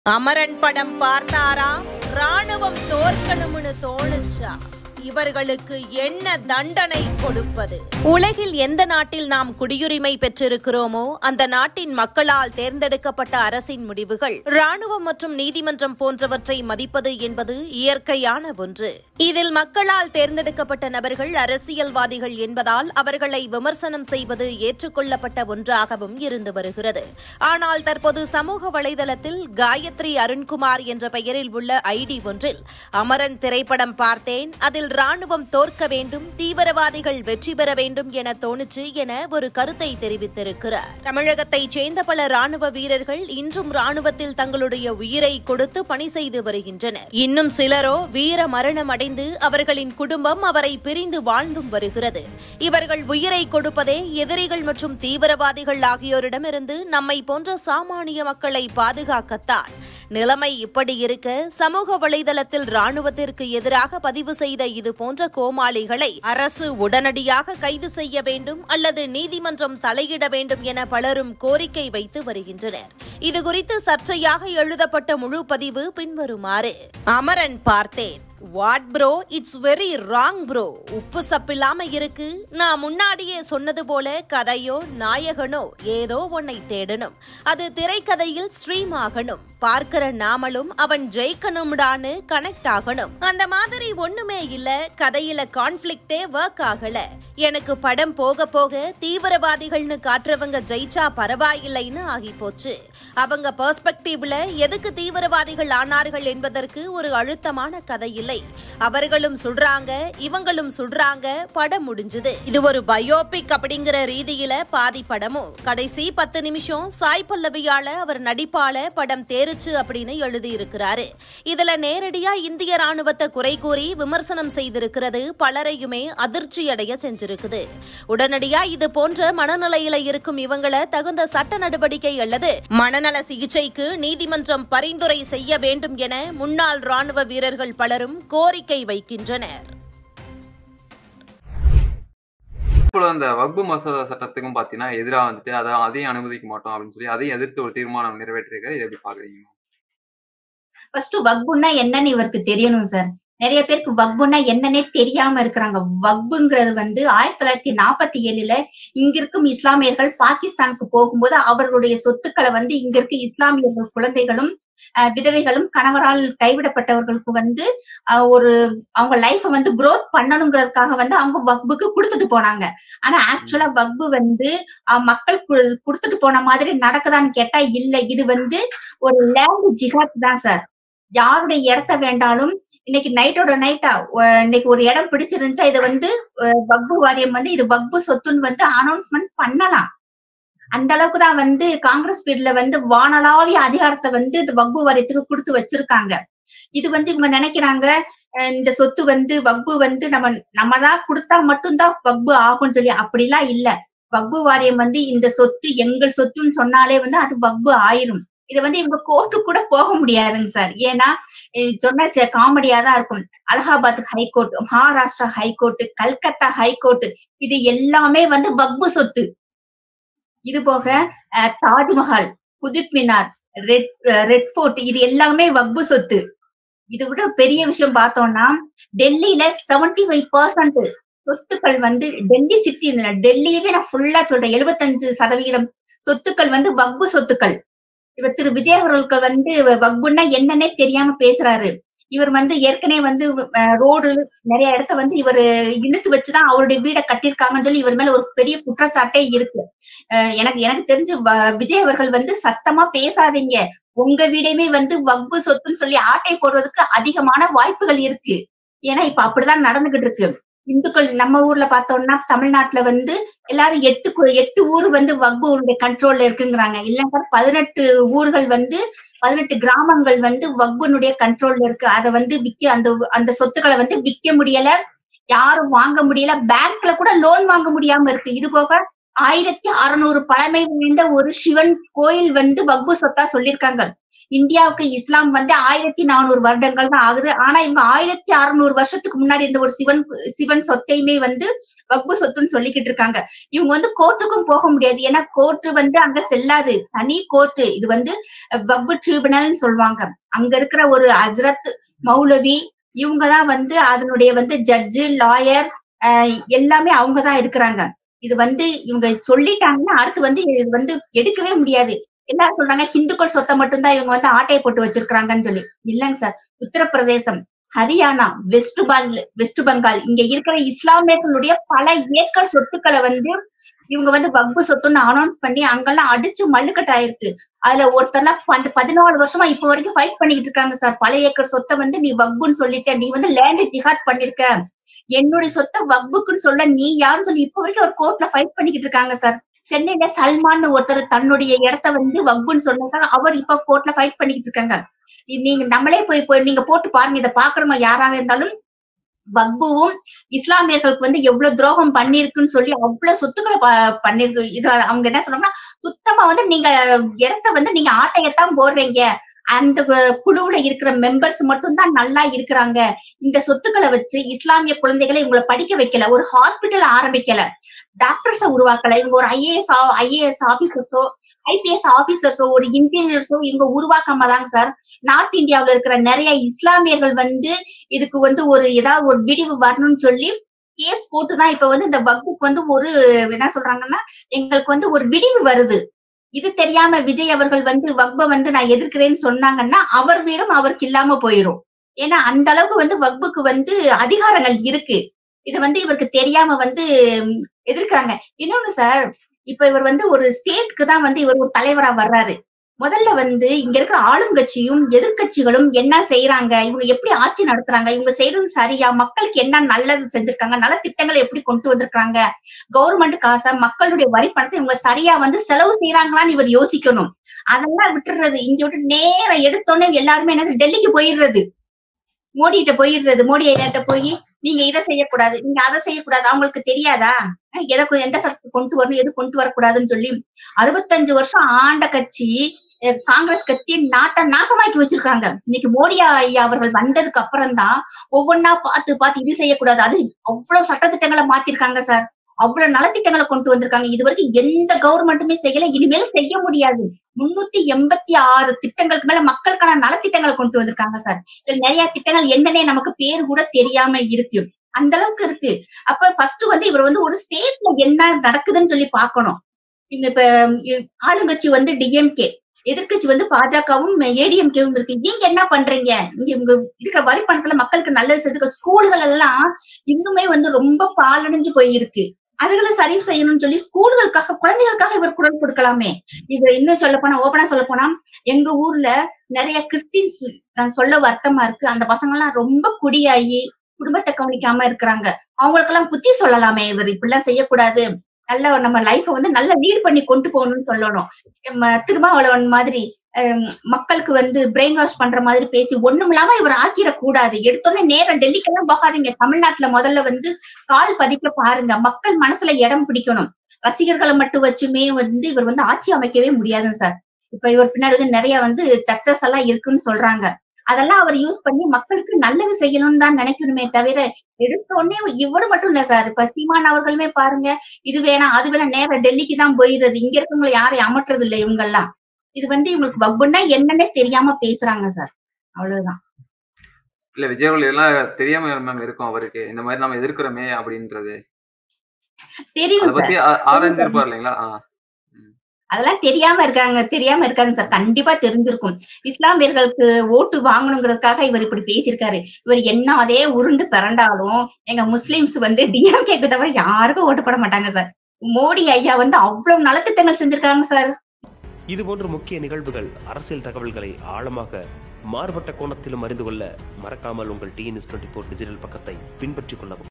அமரன் படம் பார்த்தாரா ராணுவம் தோற்கணும்னு தோணுச்சா இவர்களுக்கு என்ன தண்டனை கொடுப்பது உலகில் எந்த நாட்டில் நாம் குடியுரிமை பெற்றிருக்கிறோமோ அந்த நாட்டின் மக்களால் தேர்ந்தெடுக்கப்பட்ட அரசின் முடிவுகள் ராணுவம் மற்றும் நீதிமன்றம் போன்றவற்றை மதிப்பது என்பது இயற்கையான ஒன்று இதில் மக்களால் தேர்ந்தெடுக்கப்பட்ட நபர்கள் அரசியல்வாதிகள் என்பதால் அவர்களை விமர்சனம் செய்வது ஏற்றுக்கொள்ளப்பட்ட ஒன்றாகவும் இருந்து வருகிறது ஆனால் தற்போது சமூக வலைதளத்தில் காயத்ரி அருண்குமார் என்ற பெயரில் உள்ள ஐடி ஒன்றில் அமரன் திரைப்படம் பார்த்தேன் அதில் ராணுவம் தோற்க வேண்டும் தீவிரவாதிகள் வெற்றி பெற வேண்டும் என தோணுச்சு என ஒரு கருத்தை தெரிவித்திருக்கிறார் தமிழகத்தைச் சேர்ந்த பல ராணுவ வீரர்கள் இன்றும் ராணுவத்தில் தங்களுடைய உயிரை கொடுத்து பணி செய்து வருகின்றனர் இன்னும் சிலரோ வீர மரணம் அடைந்து அவர்களின் குடும்பம் அவரை பிரிந்து வாழ்ந்தும் வருகிறது இவர்கள் உயிரை கொடுப்பதே எதிரிகள் மற்றும் தீவிரவாதிகள் ஆகியோரிடமிருந்து நம்மை போன்ற சாமானிய மக்களை பாதுகாக்கத்தான் நிலைமை இப்படி இருக்க சமூக வலைதளத்தில் ராணுவத்திற்கு எதிராக பதிவு செய்த இது போன்ற கோமாளிகளை அரசு உடனடியாக கைது செய்ய வேண்டும் அல்லது நீதிமன்றம் தலையிட வேண்டும் என பலரும் கோரிக்கை வைத்து வருகின்றனர் இதுகுறித்து சர்ச்சையாக எழுதப்பட்ட முழு பதிவு பின்வருமாறு அமரன் பார்த்தேன் what bro it's very wrong bro உப்பு சப்பில்லாம இருக்கு நான் முன்னாடியே சொன்னது போல கதையோ நாயகனோ ஏதோ ஒன்னை தேடணும் அது திரைக்கதையில் ஸ்ட்ரீம் ஆகணும் பார்க்கிற நாமளும் அவன் ஜெயிக்கணும்டான்னு கனெக்ட் ஆகணும் அந்த மாதிரி ஒண்ணுமே இல்ல கதையில கான்ஃபிளிக்டே ஒர்க் ஆகல எனக்கு படம் போக போக தீவிரவாதிகள்னு காட்டுறவங்க ஜெயிச்சா பரவாயில்லைன்னு ஆகி போச்சு அவங்க பெர்ஸ்பெக்டிவ்ல எதுக்கு தீவிரவாதிகள் ஆனார்கள் என்பதற்கு ஒரு அழுத்தமான கதை இல்லை அவர்களும் சுடுறாங்க இவங்களும் சுடுறாங்க படம் முடிஞ்சது இது ஒரு பயோபிக் அப்படிங்கிற ரீதியில பாதி படமும் கடைசி பத்து நிமிஷம் சாய் பல்லவியால அவர் நடிப்பால படம் தேருச்சு அப்படின்னு எழுதியிருக்கிறாரு இதுல நேரடியா இந்திய ராணுவத்தை குறை கூறி விமர்சனம் செய்திருக்கிறது பலரையுமே அதிர்ச்சி அடைய செஞ்சிருக்குது உடனடியா இது போன்ற மனநிலையில இருக்கும் இவங்கள தகுந்த சட்ட நடவடிக்கை அல்லது மனநல சிகிச்சைக்கு நீதிமன்றம் பரிந்துரை செய்ய வேண்டும் என முன்னாள் ராணுவ வீரர்கள் பலரும் கோரிக்கை வைக்கின்றனர் இப்போ அந்த வக்பு மசோதா சட்டத்துக்கும் பாத்தீங்கன்னா எதிராக வந்துட்டு அதை அதையும் அனுமதிக்க மாட்டோம் அப்படின்னு சொல்லி அதையும் எதிர்த்து ஒரு தீர்மானம் நிறைவேற்றிருக்க இதை எப்படி பாக்குறீங்க ஃபர்ஸ்ட் வக்புன்னா என்னன்னு இவருக்கு தெரியணும் சார் நிறைய பேருக்கு வக்புன்னா என்னன்னே தெரியாம இருக்கிறாங்க வக்புங்கிறது வந்து ஆயிரத்தி தொள்ளாயிரத்தி நாற்பத்தி ஏழுல இங்க இருக்கும் இஸ்லாமியர்கள் பாகிஸ்தானுக்கு போகும்போது அவர்களுடைய சொத்துக்களை வந்து இங்க இருக்க இஸ்லாமியர்கள் குழந்தைகளும் அஹ், விதவைகளும் கணவரால் கைவிடப்பட்டவர்களுக்கு வந்து அஹ், ஒரு அவங்க லைஃப வந்து growth பண்ணணுங்கிறதுக்காக வந்து அவங்க வக்புக்கு கொடுத்துட்டு போனாங்க ஆனா ஆக்சுவலா வக்பு வந்து அஹ், மக்கள் கு- கொடுத்துட்டு போன மாதிரி நடக்குதான்னு கேட்டா இல்ல இது வந்து ஒரு லேண்ட் ஜிஹாத் தான் சார் யாருடைய இடத்த வேண்டாலும் இன்னைக்கு நைட்டோட நைட்டா இன்னைக்கு ஒரு இடம் பிடிச்சிருந்துச்சா இதை வந்து அஹ், வக்பு வாரியம் வந்து இது வக்பு சொத்துன்னு வந்து அனௌன்ஸ்மெண்ட் பண்ணலாம் அந்த அளவுக்கு தான் வந்து காங்கிரஸ் பீரியட்ல வந்து வானளாவிய அதிகாரத்தை வந்து இந்த வக்பு வாரியத்துக்கு கொடுத்து வச்சிருக்காங்க இது வந்து இவங்க நினைக்கிறாங்க அஹ், இந்த சொத்து வந்து வக்பு வந்து நம்ம நம்ம தான் கொடுத்தா மட்டும்தான் வக்பு ஆகும்னு சொல்லி அப்படிலாம் இல்ல வக்பு வாரியம் வந்து இந்த சொத்து எங்கள் சொத்துன்னு சொன்னாலே வந்து அது வக்பு ஆயிரும் இதை வந்து இவங்க கோர்ட்டு கூட போக முடியாதுங்க சார் ஏன்னா அஹ் சொன்னா காமெடியா தான் இருக்கும் Allahabad High Court Maharashtra High Court Calcutta High Court இது எல்லாமே வந்து வக்பு சொத்து இது போக ah, Taj Mahal Qutub Minar Red ah, Red Fort இது எல்லாமே வக்பு சொத்து இது விட பெரிய விஷயம் பார்த்தோம்னா டெல்லியில 75% ஃபைவ் பர்சன்ட் சொத்துக்கள் வந்து டெல்லி சிட்டி டெல்லியவே நான் ஃபுல்லா சொல்றேன் 75% சதவீதம் சொத்துக்கள் வந்து வக்பு சொத்துக்கள் இவர் திரு விஜய் அவர்களுக்கு வந்து வக்புன்னா என்னன்னே தெரியாம பேசுறாரு இவர் வந்து ஏற்கனவே வந்து ரோடு நிறைய இடத்த வந்து இவர் இழுத்து வச்சுதான் அவருடைய வீடை கட்டியிருக்காங்கன்னு சொல்லி இவர் மேல ஒரு பெரிய குற்றச்சாட்டே இருக்கு அஹ் எனக்கு எனக்கு தெரிஞ்சு வ- விஜய் அவர்கள் வந்து சத்தமா பேசாதீங்க உங்க வீடையுமே வந்து வக்பு சொத்துன்னு சொல்லி ஆட்டை போடுறதுக்கு அதிகமான வாய்ப்புகள் இருக்கு ஏன்னா இப்ப அப்படிதான் நடந்துகிட்டு இருக்கு இந்துக்கள் நம்ம ஊர்ல பார்த்தோம்னா தமிழ்நாட்டுல வந்து எல்லாரும் எட்டு கு- எட்டு ஊர் வந்து வக்புடைய கண்ட்ரோல்ல இருக்குங்கிறாங்க இல்லைங்க பதினெட்டு ஊர்கள் வந்து பதினெட்டு கிராமங்கள் வந்து வக்புனுடைய கண்ட்ரோல்ல இருக்கு அதை வந்து விக்க அந்த அந்த சொத்துக்களை வந்து விக்க முடியல யாரும் வாங்க முடியல பேங்க்ல கூட லோன் வாங்க முடியாம இருக்கு இது போக ஆயிரத்தி அறுநூறு பழமை வாய்ந்த ஒரு சிவன் கோயில் வந்து வக்பு சொத்தா சொல்லியிருக்காங்க இந்தியாவுக்கு இஸ்லாம் வந்து ஆயிரத்தி நானூறு வருடங்கள் தான் ஆகுது ஆனா இவங்க ஆயிரத்தி அறுநூறு வருஷத்துக்கு முன்னாடி இருந்த ஒரு சிவன் சிவன் சொத்தையுமே வந்து வக்பு சொத்துன்னு சொல்லிக்கிட்டு இருக்காங்க இவங்க வந்து கோர்ட்டுக்கும் போக முடியாது ஏன்னா கோர்ட்டு வந்து அங்க செல்லாது தனி கோர்ட்டு இது வந்து வக்பு ட்ரிபியூனல்னு சொல்லுவாங்க அங்க இருக்கிற ஒரு ஹஸ்ரத் மௌலவி இவங்கதான் வந்து அதனுடைய வந்து ஜட்ஜு லாயர் எல்லாமே அவங்கதான் இருக்கிறாங்க இது வந்து இவங்க சொல்லிட்டாங்கன்னா அடுத்து வந்து இது வந்து எடுக்கவே முடியாது எல்லாரும் சொல்றாங்க ஹிந்துக்கள் சொத்தை மட்டும்தான் இவங்க வந்து ஆட்டையை போட்டு வச்சிருக்காங்கன்னு சொல்லி இல்லைங்க சார் உத்தரப்பிரதேசம் ஹரியானா வெஸ்ட் பெங்கால் வெஸ்ட் பெங்கால் இங்க இருக்கிற இஸ்லாமியர்களுடைய பல ஏக்கர் சொத்துக்களை வந்து இவங்க வந்து வக்பு சொத்துன்னு அனௌன்ஸ் பண்ணி அங்கெல்லாம் அடிச்சு மல்லுக்கட்டாயிருக்கு அதுல ஒருத்தர்லாம் பண்டு பதினாலு வருஷமா இப்ப வரைக்கும் ஃபைட் பண்ணிட்டு இருக்காங்க சார் பல ஏக்கர் சொத்தை வந்து நீ வக்புன்னு சொல்லிட்ட நீ வந்து லேண்ட் ஜிஹாத் பண்ணிருக்க என்னுடைய சொத்தை வக்புக்குன்னு சொல்ல நீ யாருன்னு சொல்லி இப்ப வரைக்கும் ஒரு கோர்ட்ல ஃபைட் பண்ணிக்கிட்டு இருக்காங்க சார் சென்னையில சல்மான் ஒருத்தர் தன்னுடைய இடத்த வந்து வக்புன்னு சொன்னாங்க அவர் இப்ப கோர்ட்ல ஃபைட் பண்ணிக்கிட்டு இருக்காங்க நீங்க நம்மளே போய் போய் நீங்க போட்டு பாருங்க இதை பாக்குறவங்க யாராக இருந்தாலும் வக்புவும் இஸ்லாமியர்களுக்கு வந்து எவ்வளவு துரோகம் பண்ணிருக்குன்னு சொல்லி அவ்வளவு சொத்துக்களை பண்ணிருக்கு இது அவங்க என்ன சொல்றாங்கன்னா சுத்தமா வந்து நீங்க இடத்த வந்து நீங்க ஆட்டையத்தான் போடுறீங்க அந்த குழுவுல இருக்கிற மெம்பர்ஸ் மட்டும் தான் நல்லா இருக்கிறாங்க இந்த சொத்துக்களை வச்சு இஸ்லாமிய குழந்தைகளை இவங்களை படிக்க வைக்கல ஒரு ஹாஸ்பிட்டல் ஆரம்பிக்கல டாக்டர்ஸ உருவாக்கல இவங்க ஒரு ஐஏஎஸ் ஐஏஎஸ் ஆபீசர்ஸோ ஐபிஎஸ் ஆபீசர்ஸோ ஒரு இன்ஜினியர்ஸோ இவங்க உருவாக்காம தாங்க சார் நார்த் இந்தியாவுல இருக்கிற நிறைய இஸ்லாமியர்கள் வந்து இதுக்கு வந்து ஒரு ஏதாவது ஒரு விடிவு வரணும்னு சொல்லி கேஸ் போட்டுதான் இப்ப வந்து இந்த வகுப்புக்கு வந்து ஒரு என்ன சொல்றாங்கன்னா எங்களுக்கு வந்து ஒரு விடிவு வருது இது தெரியாம விஜய் அவர்கள் வந்து வக்ப வந்து நான் எதிர்க்கிறேன்னு சொன்னாங்கன்னா அவர் வீடும் அவருக்கு இல்லாம போயிரும் ஏன்னா அந்த அளவுக்கு வந்து வக்புக்கு வந்து அதிகாரங்கள் இருக்கு இது வந்து இவருக்கு தெரியாம வந்து எதிர்க்கிறாங்க இன்னொன்னு சார் இப்ப இவர் வந்து ஒரு ஸ்டேட்க்கு தான் வந்து இவர் ஒரு தலைவரா வர்றாரு முதல்ல வந்து இங்க இருக்கிற ஆளுங்கட்சியும் எதிர்கட்சிகளும் என்ன செய்யறாங்க இவங்க எப்படி ஆட்சி நடத்துறாங்க இவங்க செய்யறது சரியா மக்களுக்கு என்ன நல்லது செஞ்சிருக்காங்க நல்ல திட்டங்களை எப்படி கொண்டு வந்திருக்காங்க கவர்மெண்ட் காசை மக்களுடைய வரி பணத்தை இவங்க சரியா வந்து செலவு செய்யறாங்களான்னு இவர் யோசிக்கணும் அதெல்லாம் விட்டுறது இங்க விட்டு நேரம் எடுத்தோடனே எல்லாருமே என்ன டெல்லிக்கு போயிடுறது மோடிகிட்ட போயிடுறது மோடி ஐயாட்ட போய் நீங்க இதை செய்யக்கூடாது நீங்க அதை செய்யக்கூடாது அவங்களுக்கு தெரியாதா எதை எந்த சட்டத்தை கொண்டு வரணும் எது கொண்டு வரக்கூடாதுன்னு சொல்லி அறுபத்தஞ்சு வருஷம் ஆண்ட கட்சி காங்கிரஸ் கட்சி நாட்டை நாசமாக்கி வச்சிருக்காங்க இன்னைக்கு மோடி ஐயா அவர்கள் வந்ததுக்கு அப்புறம் தான் ஒவ்வொன்னா பார்த்து பார்த்து இது செய்யக்கூடாது அது அவ்வளவு சட்டத்திட்டங்களை மாத்திருக்காங்க சார் அவ்வளவு நலத்திட்டங்களை கொண்டு வந்திருக்காங்க இது வரைக்கும் எந்த கவர்மெண்ட்டுமே செய்யல இனிமேல் செய்ய முடியாது முன்னூத்தி எண்பத்தி ஆறு திட்டங்களுக்கு மேல மக்களுக்கான நலத்திட்டங்களை கொண்டு வந்திருக்காங்க சார் இதுல நிறைய திட்டங்கள் என்னன்னே நமக்கு பேர் கூட தெரியாம இருக்கு அந்த அளவுக்கு இருக்கு அப்ப ஃபர்ஸ்ட் வந்து இவர் வந்து ஒரு ஸ்டேட்ல என்ன நடக்குதுன்னு சொல்லி பாக்கணும் இந்த இப்ப ஆளுங்கட்சி வந்து டிஎம்கே எதிர்கட்சி வந்து பாஜகவும் ஏடிஎம்கேவும் இருக்கு நீங்க என்ன பண்றீங்க இங்க இவங்க இருக்கிற வரி பணத்துல மக்களுக்கு நல்லது செஞ்சு ஸ்கூல்கள் எல்லாம் இன்னுமே வந்து ரொம்ப பாலடைஞ்சு போயிருக்கு அதுகளை சரி செய்யணும்னு சொல்லி ஸ்கூல்களுக்காக குழந்தைகளுக்காக இவர் குரல் கொடுக்கலாமே இவர் இன்னும் சொல்ல போனா ஓபனா சொல்ல போனா எங்க ஊர்ல நிறைய கிறிஸ்டின்ஸ் நான் சொல்ல வருத்தமா இருக்கு அந்த பசங்க எல்லாம் ரொம்ப குடியாகி குடும்பத்தை கவனிக்காம இருக்கிறாங்க அவங்களுக்கெல்லாம் புத்தி சொல்லலாமே இவர் இப்படிலாம் செய்யக்கூடாது நல்ல நம்ம லைஃப வந்து நல்ல லீட் பண்ணி கொண்டு போகணும்னு சொல்லணும் நம்ம திருமாவளவன் மாதிரி மக்களுக்கு வந்து பிரெயின் வாஷ் பண்ற மாதிரி பேசி ஒண்ணும் இல்லாம இவர் ஆக்கிடக்கூடாது எடுத்தோடனே நேரம் டெல்லிக்கெல்லாம் போகாதீங்க தமிழ்நாட்டுல முதல்ல வந்து கால் பதிக்க பாருங்க மக்கள் மனசுல இடம் பிடிக்கணும் ரசிகர்களை மட்டும் வச்சுமே வந்து இவர் வந்து ஆட்சி அமைக்கவே முடியாதுங்க சார் இப்ப இவர் பின்னாடி வந்து நிறைய வந்து சர்ச்சஸ் எல்லாம் இருக்குன்னு சொல்றாங்க அதெல்லாம் அவர் யூஸ் பண்ணி மக்களுக்கு நல்லது செய்யணும்னு தான் நினைக்கணுமே தவிர எடுத்தோடனே இவரு மட்டும் இல்ல சார் இப்ப சீமான் அவர்களுமே பாருங்க இது வேணாம் அது வேணாம் நேரம் டெல்லிக்கு தான் போயிடுறது இங்க இருக்கவங்களை யாரையும் அமட்டுறது இல்லை இவங்க எல்லாம் இது வந்து இவங்களுக்கு வப்புன்னா என்னன்னே தெரியாம பேசுறாங்க சார் அவ்வளவுதான் இல்ல விஜய் எல்லாம் தெரியாம மேம் இருக்கும் அவருக்கு இந்த மாதிரி நம்ம எதிர்க்கிறோமே அப்படின்றது தெரியும் பத்தி ஆராய்ஞ்சிருப்பார் இல்லைங்களா அதெல்லாம் தெரியாம இருக்காங்க தெரியாம இருக்காங்க சார் கண்டிப்பா தெரிஞ்சிருக்கும் இஸ்லாமியர்களுக்கு ஓட்டு வாங்கணுங்கிறதுக்காக இவர் இப்படி பேசியிருக்காரு இவர் என்ன அதே உருண்டு பிறண்டாலும் எங்க முஸ்லிம்ஸ் வந்து டிஎம்கேக்கு தவிர யாருக்கும் ஓட்டு போட மாட்டாங்க சார் மோடி ஐயா வந்து அவ்வளவு நலத்திட்டங்கள் செஞ்சிருக்காங்க சார் இது போன்ற முக்கிய நிகழ்வுகள் அரசியல் தகவல்களை ஆழமாக மாறுபட்ட கோணத்திலும் அறிந்து கொள்ள மறக்காமல் உங்கள் டிஎன்எஸ் டுவெண்ட்டி ஃபோர் டிஜிட்டல் பக்கத்தை பின்பற்றிக் கொள்ளவும்